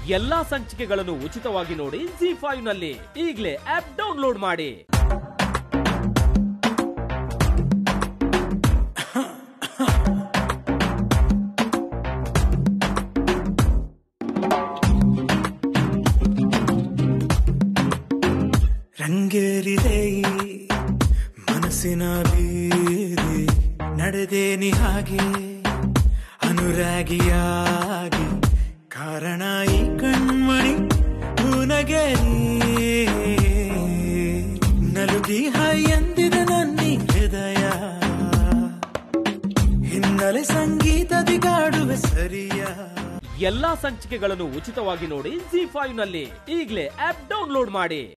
ಎಲ್ಲಾ ಸಂಚಿಕೆಗಳನ್ನು ಉಚಿತವಾಗಿ ನೋಡಿ ಜಿ ಫೈವ್ ನಲ್ಲಿ ಈಗಲೇ ಆಪ್ ಡೌನ್ಲೋಡ್ ಮಾಡಿ ರಂಗೇರಿದೆ ಈ ಮನಸ್ಸಿನ ಬೀದಿ ನಡೆದೇನಿ ಹಾಗೆ ಅನುರಾಗಿಯಾಗಿ ಕಾರಣ ಈ ಕಣ್ಮಣಿ ಹೂನಗೆರಿ ನಲುಗಿ ಹೈ ಎಂದಿದೆ ನನ್ನಿ ಹೃದಯ ಹಿನ್ನೆಲೆ ಸಂಗೀತದಿ ಕಾಡುವೆ ಸರಿಯಾ ಎಲ್ಲಾ ಸಂಚಿಕೆಗಳನ್ನು ಉಚಿತವಾಗಿ ನೋಡಿ ಜಿ ಫೈವ್ ನಲ್ಲಿ ಈಗಲೇ ಆಪ್ ಡೌನ್ಲೋಡ್ ಮಾಡಿ